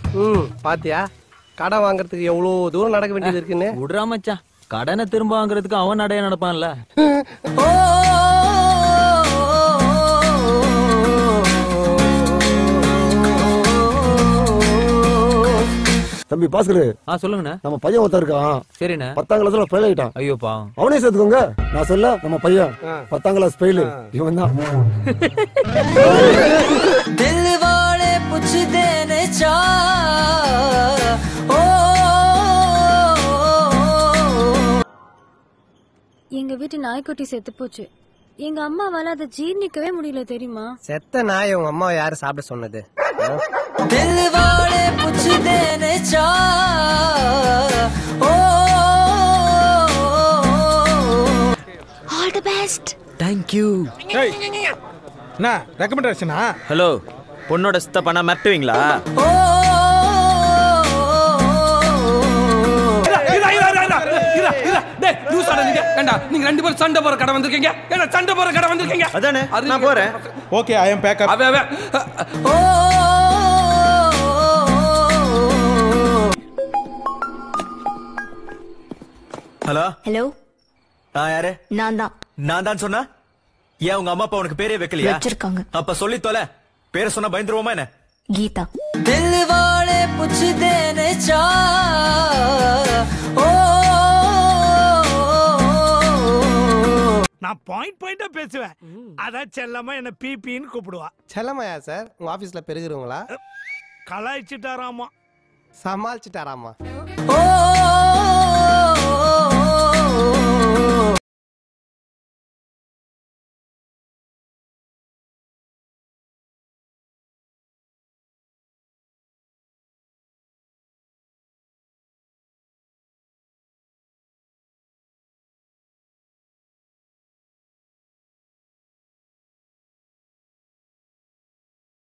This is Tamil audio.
ம் பாத்தியா கடன் வாங்குறதுக்கு எவ்வளவு தூரம் நடக்க வேண்டியது இருக்குன்னு விடுறா மச்சான் கடனை திரும்ப வாங்குறதுக்கு அவன் நடைய நடப்பான்ல தம்பி பாஸ்கர் ஆ சொல்லுங்கண்ணே நம்ம பையன் ஒருத்தன் இருக்கான் சரிண்ணே பத்தாம் கிளாஸ்ல ஃபெயில் ஆயிட்டான் ஐயோ பா அவனே சேர்த்துக்கோங்க நான் சொல்ல நம்ம பையன் பத்தாம் கிளாஸ் ஃபெயில் இவன் தான் दिल वाले पूछते ने चा ओ எங்க வீட்டு நாய்க்குட்டி செத்து போச்சு எங்க அம்மாவால அதை ஜீர்ணிக்கவே முடியல தெரியுமா செத்த நாய் உங்க அம்மாவை யாரு சாப்பிட சொன்னது दिल वाले पूछते ने चा ओ ஆல் தி பெஸ்ட் தேங்க்யூ ஏய் என்ன ரெக்கமெண்டேஷனா ஹலோ பொண்ணோட சித்த பண்ணா மிரட்டுவீங்களா நீங்க ரெண்டு பேரும் சண்டை போற கடை வந்திருக்கீங்க ஏன்னா சண்டை போற கடை வந்திருக்கீங்க அதானே நான் போறேன் ஓகே ஐ எம் பேக்கப் அவ அவ ஹலோ ஹலோ ஆ யாரு நான் தான் நான் தான் சொன்னா ஏன் உங்க அம்மா அப்பா உனக்கு பேரே வைக்கலையா வச்சிருக்காங்க அப்ப சொல்லி தொலை பேரை சொன்னா பயந்துருவோமா என்ன கீதா दिल वाले पूछते ने चा ओ நான் பாயிண்ட் பாயிண்டா பேசுவேன் அதான் செல்லமா என்ன பிபின்னு கூப்பிடுவா செல்லமையா சார் உங்க ஆபீஸ்ல பெருகிறவங்களா கலாய்ச்சிட்டாராமா சமாளிச்சுட்டாராமா ओ